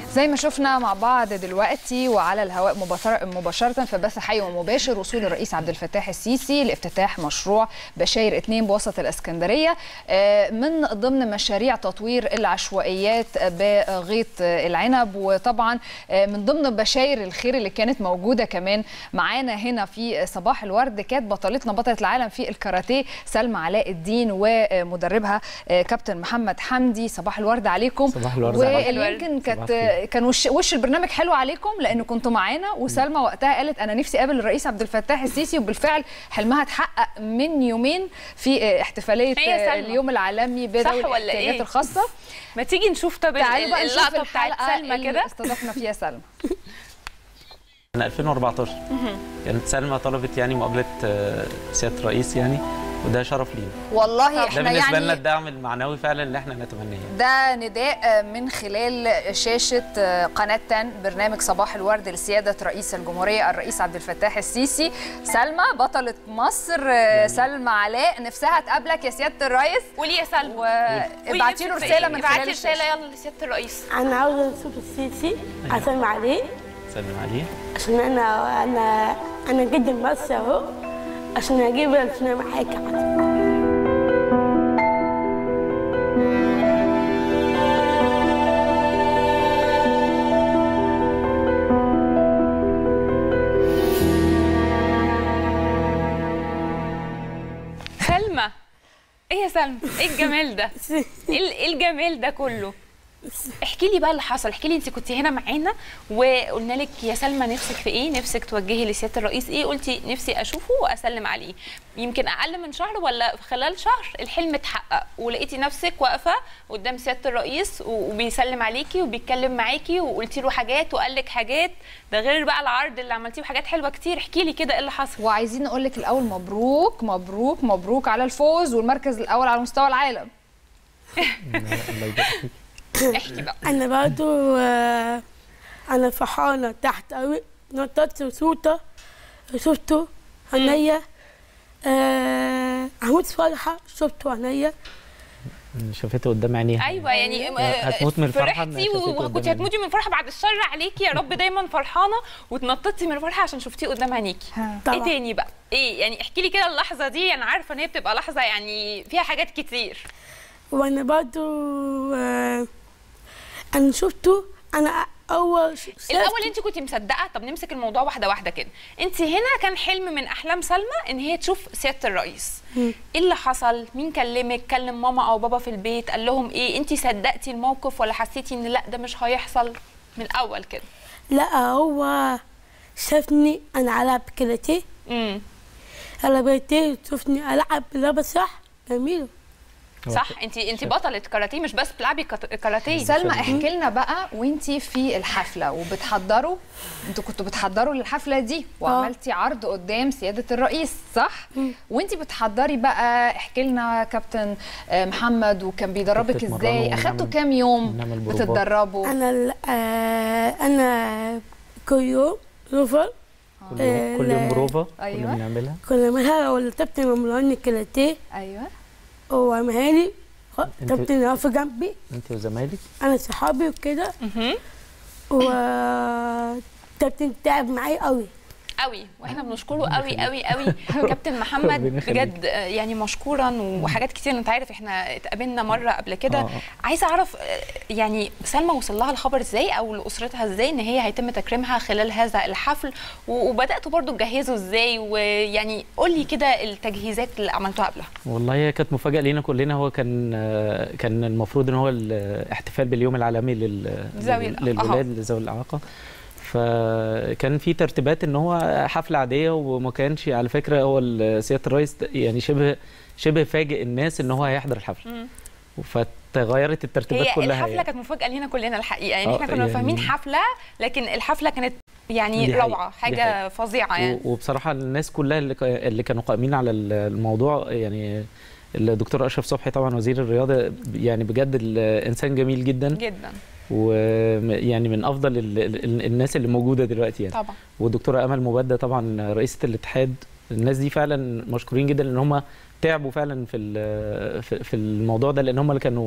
زي ما شفنا مع بعض دلوقتي وعلى الهواء مباشرة مباشرة في بث حي ومباشر وصول الرئيس عبد الفتاح السيسي لافتتاح مشروع بشاير 2 بوسط الاسكندرية من ضمن مشاريع تطوير العشوائيات بغيط العنب وطبعا من ضمن بشاير الخير اللي كانت موجودة كمان معانا هنا في صباح الورد كانت بطلتنا بطلة العالم في الكاراتيه سلمى علاء الدين ومدربها كابتن محمد حمدي صباح الورد عليكم صباح الورد واللي يمكن كانت كان وش, وش البرنامج حلو عليكم لانه كنتوا معانا وسلمى وقتها قالت انا نفسي اقابل الرئيس عبد الفتاح السيسي وبالفعل حلمها اتحقق من يومين في احتفاليه اليوم العالمي بذوي الاحتياجات إيه؟ الخاصه ما تيجي نشوف طب تعالوا بقى نشوف اللقطه بتاعت سلمى كده استضفنا فيها سلمى من 2014 كانت سلمى طلبت يعني مقابله سياده الرئيس يعني وده شرف لينا والله ده احنا بالنسبه يعني لنا الدعم المعنوي فعلا اللي احنا نتمناه ده نداء من خلال شاشة قناة تن برنامج صباح الورد لسيادة رئيس الجمهورية الرئيس عبد الفتاح السيسي سلمى بطلة مصر سلمى علاء نفسها تقابلك يا سيادة الرئيس قولي يا سلمى وابعتي له رسالة من خلال ابعتي رسالة يلا لسيادة الرئيس انا عاوزه اشوف السيسي اسلم عليه سلم عليه عشان انا انا انا جدا بس اهو عشان اجيب عشان معاك سلمى ايه يا سلمى ايه الجمال ده ايه ايه الجمال ده كله احكي لي بقى اللي حصل احكي لي انت كنت هنا معانا وقلنا لك يا سلمى نفسك في ايه نفسك توجهي لسياده الرئيس ايه قلتي نفسي اشوفه واسلم عليه يمكن اقل من شهر ولا خلال شهر الحلم اتحقق ولقيتي نفسك واقفه قدام سياده الرئيس وبيسلم عليكي وبيتكلم معاكي وقلتي له حاجات وقال لك حاجات ده غير بقى العرض اللي عملتيه وحاجات حلوه كتير احكي لي كده ايه اللي حصل وعايزين نقول لك الاول مبروك مبروك مبروك على الفوز والمركز الاول على مستوى العالم الله يبارك فيك احكي بقى انا برضو آه، انا فرحانه تحت قوي نططت صوته شفته عينيا آه، هموت فرحه شفته عينيا شافته قدام عينيها ايوه يعني هتموت من الفرحه إنها فرحتي شافته قدام وكنت عينيها. هتموتي من الفرحه بعد الشر عليكي يا رب دايما فرحانه وتنططي من الفرحه عشان شفتيه قدام عينيكي ايه طبعا. تاني بقى ايه يعني احكي لي كده اللحظه دي انا عارفه ان هي بتبقى لحظه يعني فيها حاجات كتير وانا برضو آه، انا شفته انا اول ش- الاول انت كنت مصدقه طب نمسك الموضوع واحده واحده كده انت هنا كان حلم من احلام سلمى ان هي تشوف سياده الرئيس ايه اللي حصل مين كلمك كلم ماما او بابا في البيت قال لهم ايه انت صدقتي الموقف ولا حسيتي ان لا ده مش هيحصل من الاول كده لا هو شافني انا العب كاراتيه امم العب كاراتيه شافني العب لعبه صح جميله صح انت انت بطله كاراتيه مش بس بتلعبي كت- كاراتيه سلمى احكي لنا بقى وانتي في الحفله وبتحضروا انتوا كنتوا بتحضروا للحفله دي وعملتي عرض قدام سياده الرئيس صح وانتي بتحضري بقى احكي لنا كابتن آه، محمد وكان بيدربك كنت ازاي بتمرنوا اخدتوا ونعمل- كام يوم ونعمل بروفات. بتتدربوا انا ال- آه، انا كل يوم روفر كل يوم كل يوم لا. بروفا أيوة. كنا بنعملها كنا منها ولا كابتن ممرني كاراتيه ايوه هو مهالي أنت- كابتن واقف جنبي انت وزمايلك انا صحابي وكده مهم. وكابتن تعب معايا قوي قوي واحنا بنشكره قوي قوي قوي كابتن محمد ربنا يخليك. بجد آه، يعني مشكورا وحاجات كتير انت عارف احنا اتقابلنا مره قبل كده آه. عايزه اعرف آه، يعني سلمى وصل لها الخبر ازاي او لاسرتها ازاي ان هي هيتم تكريمها خلال هذا الحفل و- وبداتوا برضو تجهزوا ازاي ويعني قول لي كده التجهيزات اللي عملتوها قبلها والله هي كانت مفاجاه لينا كلنا هو كان آه، كان المفروض ان هو الاحتفال باليوم العالمي لل ذوي لل- الإعاقة. للولاد ذوي الاعاقه فكان في ترتيبات ان هو حفله عاديه وما كانش على فكره هو ال- سياده الرئيس يعني شبه شبه فاجئ الناس ان هو هيحضر الحفله مم. فتغيرت الترتيبات هي كلها الحفله يعني. كانت مفاجاه لينا كلنا الحقيقه يعني آه، احنا كنا يعني- فاهمين حفله لكن الحفله كانت يعني دي حقيقة، روعه دي حاجه حقيقة. فظيعه يعني و- وبصراحه الناس كلها اللي كا- اللي كانوا قائمين على ال- الموضوع يعني الدكتور اشرف صبحي طبعا وزير الرياضه يعني بجد الانسان جميل جدا جدا ويعني من افضل ال- ال- الناس اللي موجوده دلوقتي يعني طبعا والدكتوره امل مبدة طبعا رئيسه الاتحاد الناس دي فعلا مشكورين جدا ان هم تعبوا فعلا في ال- في في الموضوع ده لان هم اللي كانوا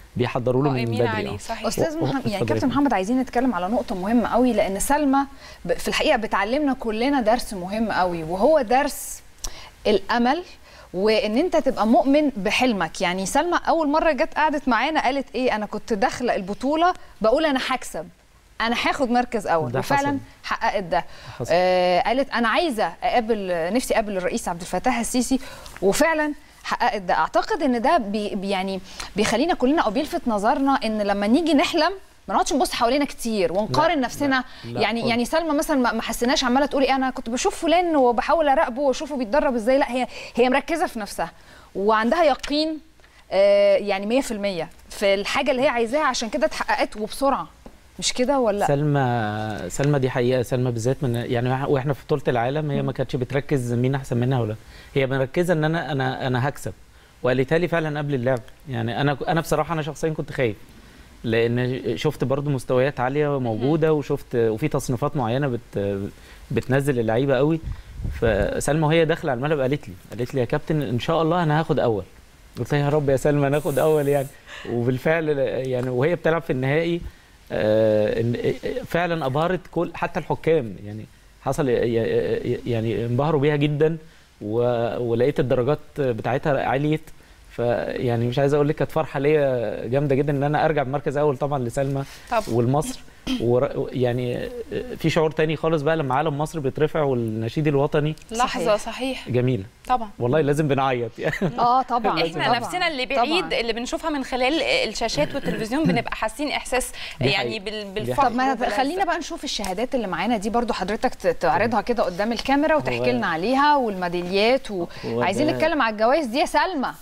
بيحضروا له من قائمين بدري عليه آه. صحيح استاذ و- و- محمد يعني اتفضلي. كابتن محمد عايزين نتكلم على نقطه مهمه قوي لان سلمى ب- في الحقيقه بتعلمنا كلنا درس مهم قوي وهو درس الامل وان انت تبقى مؤمن بحلمك يعني سلمى اول مره جت قعدت معانا قالت ايه انا كنت داخله البطوله بقول انا هكسب انا هاخد مركز اول ده وفعلا حصل. حققت ده حصل. آه قالت انا عايزه اقابل نفسي اقابل الرئيس عبد الفتاح السيسي وفعلا حققت ده اعتقد ان ده بي بي- يعني بيخلينا كلنا او بيلفت نظرنا ان لما نيجي نحلم ما نقعدش نبص حوالينا كتير ونقارن لا، نفسنا لا، لا يعني خالص. يعني سلمى مثلا ما ما حسيناش عماله تقولي انا كنت بشوف فلان وبحاول اراقبه واشوفه بيتدرب ازاي لا هي هي مركزه في نفسها وعندها يقين آه، يعني 100% في الحاجه اللي هي عايزاها عشان كده اتحققت وبسرعه مش كده ولا سلمى سلمى دي حقيقه سلمى بالذات من يعني واحنا في بطوله العالم هي ما كانتش بتركز مين احسن منها ولا هي مركزه ان انا انا انا هكسب وقالتها لي فعلا قبل اللعب يعني انا انا بصراحه انا شخصيا كنت خايف لان شفت برضو مستويات عاليه موجوده وشفت وفي تصنيفات معينه بت بتنزل اللعيبه قوي فسلمى وهي داخله على الملعب قالت لي قالت لي يا كابتن ان شاء الله انا هاخد اول قلت لها يا رب يا سلمى ناخد اول يعني وبالفعل يعني وهي بتلعب في النهائي آه، إن- فعلا ابهرت كل حتى الحكام يعني حصل يعني انبهروا بيها جدا و- ولقيت الدرجات بتاعتها عليت فيعني مش عايز اقول لك كانت فرحه ليا جامده جدا ان انا ارجع بمركز اول طبعا لسلمى طب والمصر ور- يعني في شعور تاني خالص بقى لما علم مصر بيترفع والنشيد الوطني لحظه صحيح جميله طبعا والله لازم بنعيط يعني اه طبعا احنا طبعاً. نفسنا اللي بعيد طبعاً. اللي بنشوفها من خلال الشاشات والتلفزيون بنبقى حاسين احساس دي يعني حقيقة. بال- دي بالفخر طب ما وبالعزة. خلينا بقى نشوف الشهادات اللي معانا دي برضو حضرتك ت- تعرضها كده قدام الكاميرا وتحكي لنا عليها والميداليات وعايزين ده- نتكلم على الجوائز دي يا سلمى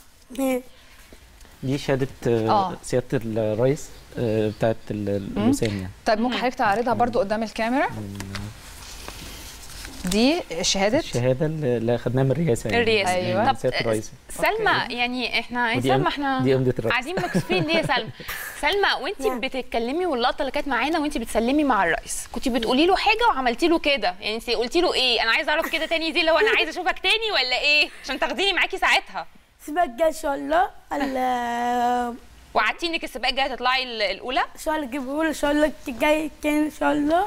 دي شهاده آه، آه. سياده الرئيس آه، بتاعت ال- الوسام يعني طيب ممكن حضرتك تعرضها برضو قدام الكاميرا دي شهادة الشهاده اللي اللي خدناها من الرئاسه يعني الرئاسة. من أيوة. طب سياده الرئيس سلمى يعني احنا يا ودي سلمى أم- احنا دي امضه الرئيس قاعدين مكسوفين ليه يا سلمى سلمى وانت بتتكلمي واللقطه اللي كانت معانا وانت بتسلمي مع الرئيس كنت بتقولي له حاجه وعملتي له كده يعني انت قلتي له ايه انا عايزه اعرف كده تاني دي اللي هو انا عايزه اشوفك تاني ولا ايه عشان تاخديني معاكي ساعتها سيبك جاي ان شاء الله ال- وعدتي انك السباق الجاي هتطلعي ال- الاولى ان شاء الله جيبوا ان شاء الله الجاي كان ان شاء الله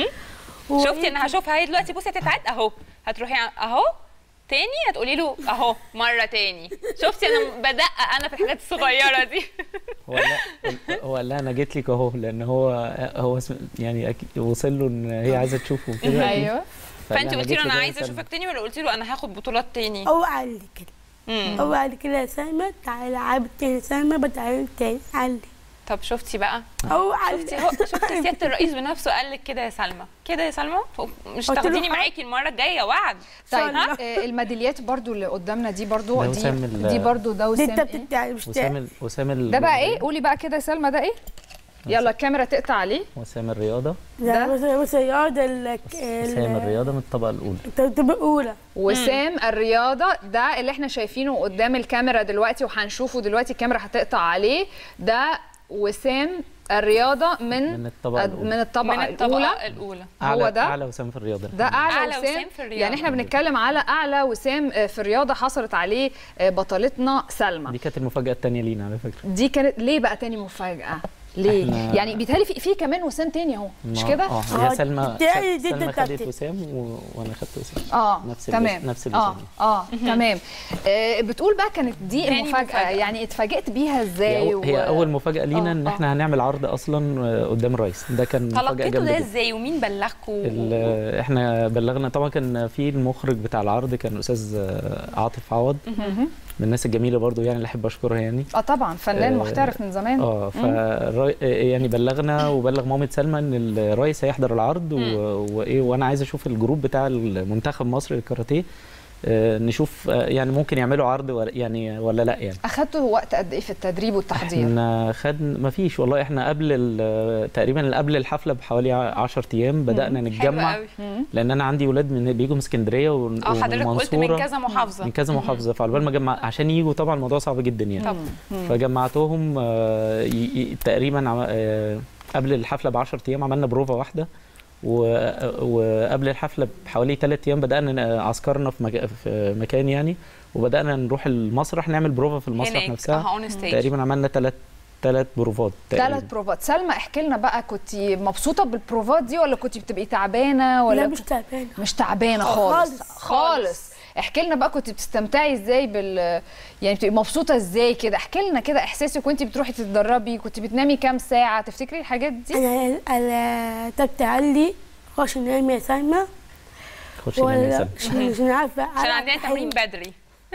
و- شفتي انا هشوفها هي دلوقتي بصي هتتعد اهو هتروحي ع- اهو تاني هتقولي له اهو مره تاني شفتي انا بدقق انا في الحاجات الصغيره دي هو لا هو لا انا جيت لك اهو لان هو هو اسم- يعني أكيد وصل له ان هي عايزه تشوفه كده ايوه فلا فانت أنا قلتي جيت له انا لك عايزه أهو اشوفك تاني ولا قلتي له انا هاخد بطولات تاني هو قال لي كده مم. هو قال لي كده يا سلمى تعالى عاب تاني سلمى بتعلم تاني قال لي طب شفتي بقى هو قال شفتي لي هو شفتي سياده الرئيس بنفسه قال لك كده يا سلمى كده يا سلمى مش قلت له تاخديني حاضر. معاكي المره الجايه وعد طيب ها؟ آه، الميداليات برضو اللي قدامنا دي برضو ده دي وسام ال- دي برضو ده دي وسام انت إيه؟ بتتعب مش وسام تعب. ال- وسام ال- ده بقى ايه قولي بقى كده يا سلمى ده ايه يلا الكاميرا تقطع عليه وسام الرياضه ده بس بس رياضة ال وسام الرياضه من الطبقه الاولى الترتيب الأولى وسام الرياضة ده اللي احنا شايفينه قدام الكاميرا دلوقتي وهنشوفه دلوقتي الكاميرا هتقطع عليه ده وسام الرياضة من من الطبقة الأولى. من الطبقة, من الطبقه الأولى الاولى اعلى ده؟ اعلى وسام في الرياضه ده اعلى, أعلى وسام, وسام في الرياضة. يعني احنا بنتكلم على اعلى وسام آه، في الرياضه حصلت عليه آه، بطلتنا سلمى دي كانت المفاجاه الثانيه لينا على فكره دي كانت ليه بقى تاني مفاجاه ليه إحنا- يعني بيتهيألي في, في كمان وسام تاني اهو مش ما- كده اه آه، هي سلمى دي- دي سلمى الترتيب. خدت وسام و... وانا خدت وسام اه نفس تمام الوس- نفس اه الوسام. اه تمام آه بتقول بقى كانت دي تاني المفاجاه مفاجأة. يعني اتفاجئت بيها هي, ازاي أو... هي اول مفاجاه لينا آه، ان آه. احنا هنعمل عرض اصلا آه، قدام الرئيس ده كان مفاجاه تلقيتوا جامده ده جدا ازاي ومين بلغكم ال- احنا بلغنا طبعا كان في المخرج بتاع العرض كان الاستاذ آه، عاطف عوض من الناس الجميله برضو يعني اللي احب اشكرها يعني اه طبعا فنان آه، محترف من زمان اه ف يعني بلغنا وبلغ مامة سلمى ان الرئيس هيحضر العرض و- وايه وانا عايز اشوف الجروب بتاع المنتخب مصر للكاراتيه آه، نشوف آه، يعني ممكن يعملوا عرض ولا يعني ولا لا يعني اخدتوا وقت قد ايه في التدريب والتحضير احنا خد ما فيش والله احنا قبل ال- تقريبا قبل الحفله بحوالي 10 ايام بدانا حلو نتجمع قوي لان انا عندي ولاد من بيجوا من اسكندريه ومن اه حضرتك قلت من المنصورة. كذا محافظه من كذا محافظه فعلى بال ما جمع عشان يجوا طبعا الموضوع صعب جدا يعني طبعا فجمعتهم آه، ي- ي- تقريبا عم- آه، قبل الحفله ب 10 ايام عملنا بروفا واحده و- وقبل الحفله بحوالي ثلاث ايام بدانا ن- عسكرنا في, مكا في مكان يعني وبدانا نروح المسرح نعمل بروفا في المسرح هناك نفسها اه اون ستيج تقريبا عملنا ثلاث ثلاث بروفات ثلاث تقريباً. بروفات سلمى احكي لنا بقى كنت مبسوطه بالبروفات دي ولا كنت بتبقي تعبانه ولا لا مش تعبانة مش تعبانه خالص خالص. خالص احكي لنا بقى كنت بتستمتعي ازاي بال يعني بتبقي مبسوطه ازاي كده احكي لنا كده احساسك وانت بتروحي تتدربي كنت بتنامي كام ساعه تفتكري الحاجات دي أنا أنا تبت قال خش نام يا سلمى خش نام يا ولا سلمى. عشان عشان عارفة عشان ألعب عندنا تمرين حلوة. بدري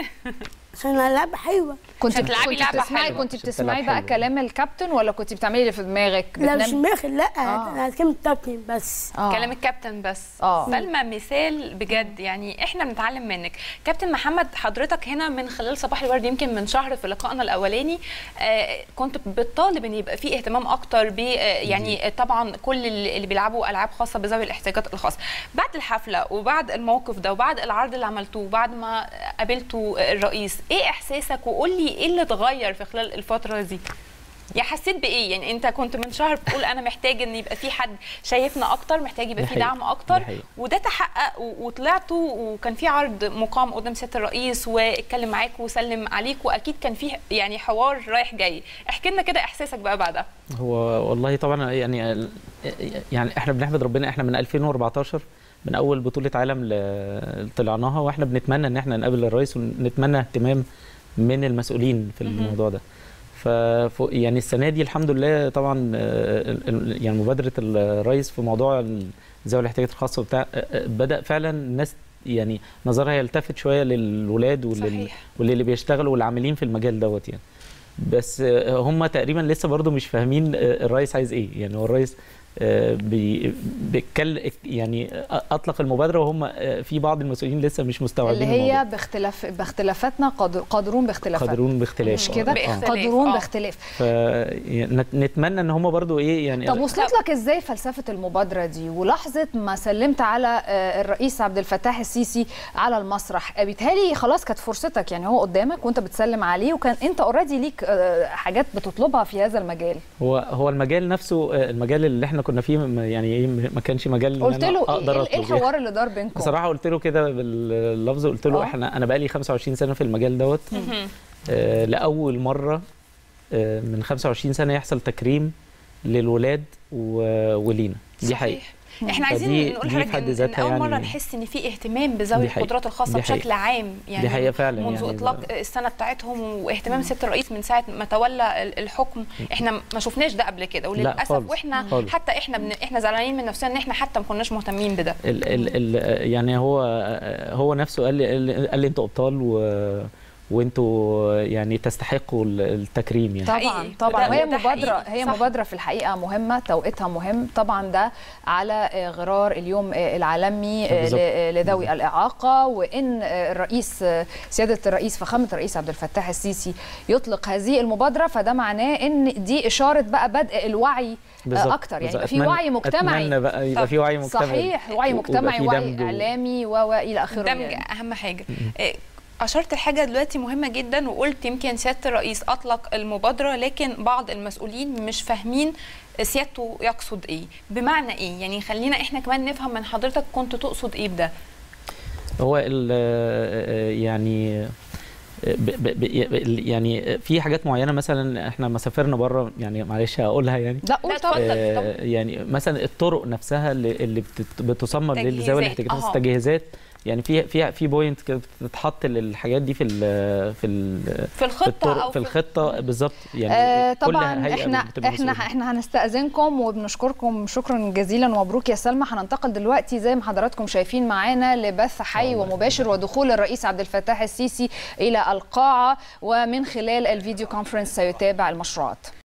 عشان ألعب حلوة كنت عشان تلعبي كنت لعبة بتسمعي حلوة. كنت عشان بتسمعي تلعب بقى حلو. كلام الكابتن ولا كنت بتعملي اللي في دماغك لا مش بتنامي؟ ماخد لا آه. أنا كلمة كابتن بس آه. كلام الكابتن بس آه. سلمى مثال بجد يعني احنا بنتعلم منك كابتن محمد حضرتك هنا من خلال صباح الورد يمكن من شهر في لقائنا الاولاني آه كنت بتطالب ان يبقى في اهتمام اكتر ب آه يعني آه، طبعا كل اللي اللي بيلعبوا العاب خاصه بذوي الاحتياجات الخاصه بعد الحفله وبعد الموقف ده وبعد العرض اللي عملتوه وبعد ما قابلتوا الرئيس ايه احساسك وقول لي ايه اللي اتغير في خلال الفتره دي يا حسيت بايه يعني انت كنت من شهر بتقول انا محتاج ان يبقى في حد شايفنا اكتر محتاج يبقى دي في حقيقة. دعم اكتر دي حقيقة. وده تحقق و- وطلعتوا وكان في عرض مقام قدام سياده الرئيس واتكلم معاك وسلم عليك واكيد كان في يعني حوار رايح جاي احكي لنا كده احساسك بقى بعدها هو والله طبعا يعني ال- يعني احنا بنحمد ربنا احنا من 2014 من اول بطوله عالم ل- طلعناها واحنا بنتمنى ان احنا نقابل الرئيس ونتمنى اهتمام من المسؤولين في الموضوع ده ف ف- يعني السنه دي الحمد لله طبعا آه، ال- ال- يعني مبادره الرئيس في موضوع ال- ذوي الاحتياجات الخاصه وبتاع آه، آه، بدا فعلا الناس يعني نظرها يلتفت شويه للولاد ولل صحيح. وللي بيشتغلوا والعاملين في المجال دوت يعني بس آه، هم تقريبا لسه برضو مش فاهمين آه، الرئيس عايز ايه يعني هو الرئيس آه، بي بيتكل يعني آه، اطلق المبادره وهم آه، في بعض المسؤولين لسه مش مستوعبين اللي هي الموضوع. باختلاف باختلافاتنا قادر قادرون باختلافات قادرون باختلاف مش آه، كده آه. باختلاف. قادرون آه. باختلاف ف يعني نت- نتمنى ان هم برضو ايه يعني طب وصلت لك ازاي فلسفه المبادره دي ولحظه ما سلمت على آه، الرئيس عبد الفتاح السيسي على المسرح آه، بيتهيألي خلاص كانت فرصتك يعني هو قدامك وانت بتسلم عليه وكان انت اوريدي ليك آه، حاجات بتطلبها في هذا المجال هو هو المجال نفسه آه، المجال اللي احنا كنا فيه م- يعني ايه ما كانش مجال إن قلت أنا له اقدر ايه, إيه أطلب يعني. الحوار اللي دار بينكم بصراحه قلت له كده باللفظ قلت له آه. احنا انا بقالي 25 سنه في المجال دوت آه لاول مره آه من 25 سنه يحصل تكريم للولاد و- ولينا دي صحيح. حقيقه احنا عايزين فدي- نقول دي لحضرتك في حد إن, ان ذاتها اول مره يعني- نحس ان في اهتمام بذوي دي حقيقة. القدرات الخاصه دي حقيقة. بشكل عام يعني دي حقيقة فعلا منذ يعني اطلاق ده- السنه بتاعتهم واهتمام سياده الرئيس من ساعه ما تولى ال- الحكم احنا ما شفناش ده قبل كده وللاسف خالص. واحنا خالص. حتى احنا بن... احنا زعلانين من نفسنا ان احنا حتى ما كناش مهتمين بده ال ال ال يعني هو هو نفسه قال لي قال لي, قال لي انتوا ابطال و وانتوا يعني تستحقوا ال- التكريم يعني طبعا حقيقي. طبعا وده- وهي وده مبادره حقيقي. هي صح. مبادره في الحقيقه مهمه توقيتها مهم طبعا ده على آه، غرار اليوم آه، العالمي آه، بالظبط. ل- لذوي الاعاقه وان آه، الرئيس آه، سياده الرئيس فخامه الرئيس عبد الفتاح السيسي يطلق هذه المبادره فده معناه ان دي اشاره بقى بدء الوعي بالظبط. آه، اكتر يعني بالظبط. يبقى في أتمنى- وعي مجتمعي اتمنى بقى يبقى في وعي مجتمعي صحيح وعي ويبقى مجتمعي في وعي دمج و- اعلامي و- والى اخره دمج يعني. اهم حاجه إيه، اشرت لحاجه دلوقتي مهمه جدا وقلت يمكن سياده الرئيس اطلق المبادره لكن بعض المسؤولين مش فاهمين سيادته يقصد ايه بمعنى ايه يعني خلينا احنا كمان نفهم من حضرتك كنت تقصد ايه بده هو ال يعني ب ب ب يعني في حاجات معينه مثلا احنا ما سافرنا بره يعني معلش هقولها يعني لا قول لا، طبعا اتفضل. آه، يعني مثلا الطرق نفسها اللي, اللي بتت- بتصمم تجهيزات. لذوي الاحتياجات أها. التجهيزات يعني في في في بوينت كده بتتحط للحاجات دي في ال في ال في في الخطه الطرق او في الخطه بالظبط يعني آه كل طبعا هيئة احنا بتبقى احنا مسؤولة. احنا هنستاذنكم وبنشكركم شكرا جزيلا ومبروك يا سلمى هننتقل دلوقتي زي ما حضراتكم شايفين معانا لبث حي ومباشر ودخول الرئيس عبد الفتاح السيسي الى القاعه ومن خلال الفيديو كونفرنس سيتابع المشروعات